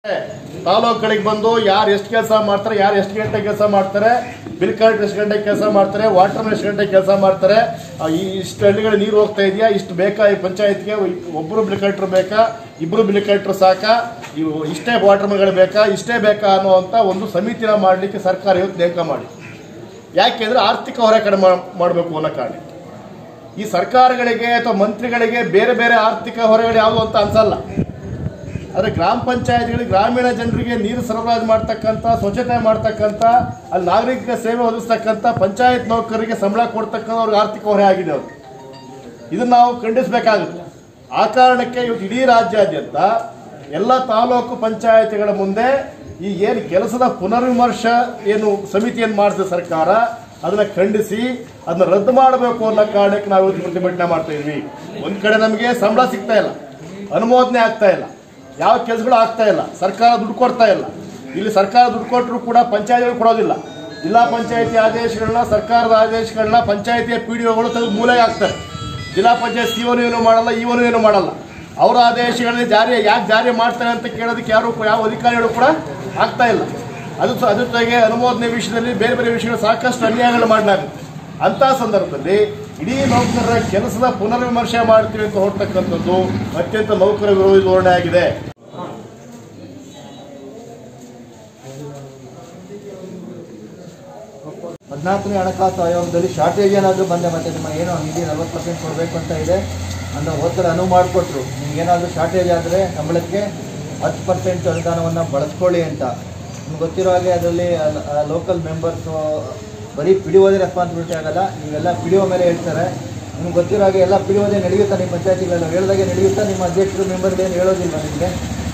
ತಾಲೂಕುಗಳಿಗೆ ಬಂದು ಯಾರು ಎಷ್ಟು ಕೆಲಸ ಮಾಡ್ತಾರೆ ಯಾರು ಎಷ್ಟು ಗಂಟೆ ಕೆಲಸ ಮಾಡ್ತಾರೆ ಬಿಲ್ ಕಲೆಕ್ಟರ್ ಎಷ್ಟು ಗಂಟೆ ಕೆಲಸ ಮಾಡ್ತಾರೆ ವಾಟರ್ ಮ್ಯಾನ್ ಎಷ್ಟು ಗಂಟೆ ಕೆಲಸ ಮಾಡ್ತಾರೆ ಆ, ಈ ಇಷ್ಟು ಹಳ್ಳಿಗಳಿಗೆ ನೀರು ಹೋಗ್ತಾ ಇದೆಯಾ ಇಷ್ಟು ಬೇಕಾ ಈ ಪಂಚಾಯತ್ಗೆ ಒಬ್ಬರು ಬಿಲ್ ಕಲೆಕ್ಟರ್ ಬೇಕಾ ಇಬ್ಬರು ಬಿಲ್ ಕಲೆಕ್ಟರ್ ಸಾಕಾ ಇವು ಇಷ್ಟೇ ವಾಟರ್ ಮ್ಯಾನ್ಗಳು ಬೇಕಾ ಇಷ್ಟೇ ಬೇಕಾ ಅನ್ನುವಂಥ ಒಂದು ಸಮಿತಿನ ಮಾಡಲಿಕ್ಕೆ ಸರ್ಕಾರ ಇವತ್ತು ನೇಮಕ ಮಾಡಿ ಯಾಕೆಂದ್ರೆ ಆರ್ಥಿಕ ಹೊರೆ ಕಡಿಮೆ ಮಾಡಬೇಕು ಅನ್ನೋ ಕಾರಣ ಈ ಸರ್ಕಾರಗಳಿಗೆ ಅಥವಾ ಮಂತ್ರಿಗಳಿಗೆ ಬೇರೆ ಬೇರೆ ಆರ್ಥಿಕ ಹೊರೆಗಳು ಯಾವುದು ಅಂತ ಅನ್ಸಲ್ಲ ಆದರೆ ಗ್ರಾಮ ಪಂಚಾಯತ್ಗಳಿಗೆ ಗ್ರಾಮೀಣ ಜನರಿಗೆ ನೀರು ಸರಬರಾಜು ಮಾಡ್ತಕ್ಕಂಥ ಸ್ವಚ್ಛತೆ ಮಾಡ್ತಕ್ಕಂಥ ಅಲ್ಲಿ ನಾಗರಿಕ ಸೇವೆ ಒದಗಿಸ್ತಕ್ಕಂಥ ಪಂಚಾಯತ್ ನೌಕರರಿಗೆ ಸಂಬಳ ಕೊಡ್ತಕ್ಕಂಥ ಅವ್ರಿಗೆ ಆರ್ಥಿಕ ಹೊರೆ ಆಗಿದೆ ಅವರು ಇದನ್ನು ನಾವು ಖಂಡಿಸಬೇಕಾಗುತ್ತೆ ಆ ಕಾರಣಕ್ಕೆ ಇವತ್ತು ಇಡೀ ರಾಜ್ಯಾದ್ಯಂತ ಎಲ್ಲ ತಾಲೂಕು ಪಂಚಾಯತಿಗಳ ಮುಂದೆ ಈ ಏನು ಕೆಲಸದ ಪುನರ್ವಿಮರ್ಶ ಏನು ಸಮಿತಿಯನ್ನು ಮಾಡಿಸಿದ ಸರ್ಕಾರ ಅದನ್ನ ಖಂಡಿಸಿ ಅದನ್ನ ರದ್ದು ಮಾಡಬೇಕು ಅನ್ನೋ ಕಾರಣಕ್ಕೆ ನಾವು ಇವತ್ತು ಪ್ರತಿಭಟನೆ ಮಾಡ್ತಾ ಇದ್ವಿ ಒಂದ್ ಕಡೆ ನಮಗೆ ಸಂಬಳ ಸಿಗ್ತಾ ಇಲ್ಲ ಅನುಮೋದನೆ ಆಗ್ತಾ ಇಲ್ಲ ಯಾವ ಕೆಲಸಗಳು ಆಗ್ತಾ ಇಲ್ಲ ಸರ್ಕಾರ ದುಡ್ಡು ಕೊಡ್ತಾ ಇಲ್ಲ ಇಲ್ಲಿ ಸರ್ಕಾರ ದುಡ್ಡು ಕೊಟ್ಟರು ಕೂಡ ಪಂಚಾಯತಿಗಳು ಕೊಡೋದಿಲ್ಲ ಜಿಲ್ಲಾ ಪಂಚಾಯತಿ ಆದೇಶಗಳನ್ನ ಸರ್ಕಾರದ ಆದೇಶಗಳನ್ನ ಪಂಚಾಯತಿಯ ಪಿ ಡಿ ಒಗಳು ತೆಗೆದು ಮೂಲೆಗೆ ಹಾಕ್ತಾರೆ ಜಿಲ್ಲಾ ಪಂಚಾಯತ್ ಸಿಒನು ಏನು ಮಾಡಲ್ಲ ಇವನು ಏನು ಮಾಡಲ್ಲ ಅವರ ಆದೇಶಗಳನ್ನ ಜಾರಿ ಯಾಕೆ ಜಾರಿ ಮಾಡ್ತಾರೆ ಅಂತ ಕೇಳೋದಕ್ಕೆ ಯಾರು ಯಾವ ಅಧಿಕಾರಿಗಳು ಕೂಡ ಆಗ್ತಾ ಇಲ್ಲ ಅದು ಸ- ಅದ್ರ ಜೊತೆಗೆ ಅನುಮೋದನೆ ವಿಷಯದಲ್ಲಿ ಬೇರೆ ಬೇರೆ ವಿಷಯಗಳು ಸಾಕಷ್ಟು ಅನ್ಯಾಯಗಳು ಮಾಡಲಾಗುತ್ತೆ ಅಂತ ಸಂದರ್ಭದಲ್ಲಿ ಇಡೀ ನೌಕರರ ಕೆಲಸದ ಪುನರ್ವಿಮರ್ಶೆ ಮಾಡ್ತೀವಿ ಅಂತ ಹೊರತಕ್ಕಂಥದ್ದು ಅತ್ಯಂತ ನೌಕರ ವಿರೋಧಿ ಧೋರಣೆ ಆಗಿದೆ ಹದಿನಾಲ್ಕನೇ ಹಣಕಾಸು ಆಯೋಗದಲ್ಲಿ ಶಾರ್ಟೇಜ್ ಏನಾದರೂ ಬಂದೆ ಮತ್ತೆ ನಿಮ್ಮ ಏನೋ ನಿಧಿ ನಲ್ವತ್ತು ಪರ್ಸೆಂಟ್ ಕೊಡಬೇಕು ಅಂತ ಇದೆ ಅನ್ನೋ ಒತ್ತಡ ಅನುವು ಮಾಡಿಕೊಟ್ರು ನಿಮ್ಗೆ ಏನಾದರೂ ಶಾರ್ಟೇಜ್ ಆದರೆ ಸಂಬಳಕ್ಕೆ ಹತ್ತು ಪರ್ಸೆಂಟ್ ಅನುದಾನವನ್ನು ಬಳಸ್ಕೊಳ್ಳಿ ಅಂತ ನಿಮ್ಗೆ ಗೊತ್ತಿರೋ ಹಾಗೆ ಅದರಲ್ಲಿ ಲೋಕಲ್ ಮೆಂಬರ್ಸು ಬರೀ ಪಿ ಡಿ ಓದೇ ರೆಸ್ಪಾನ್ಸಿಬಿಲಿಟಿ ಆಗಲ್ಲ ನೀವೆಲ್ಲ ಪಿ ಡಿ ಒ ಮೇಲೆ ಹೇಳ್ತಾರೆ ನಿಮ್ಗೆ ಗೊತ್ತಿರೋ ಹಾಗೆ ಎಲ್ಲ ಪಿ ಡಿ ಓದೇ ನಡೆಯುತ್ತಾ ನಿಮ್ಮ ಪಂಚಾಯತಿಗಳೆಲ್ಲ ಹೇಳ್ದಾಗೆ ನಡೆಯುತ್ತಾ ನಿಮ್ಮ ಅಧ್ಯಕ್ಷರು ಮೆಂಬರ್ಗಳು ಏನು ಹೇಳೋದಿಲ್ಲ ನಿಮಗೆ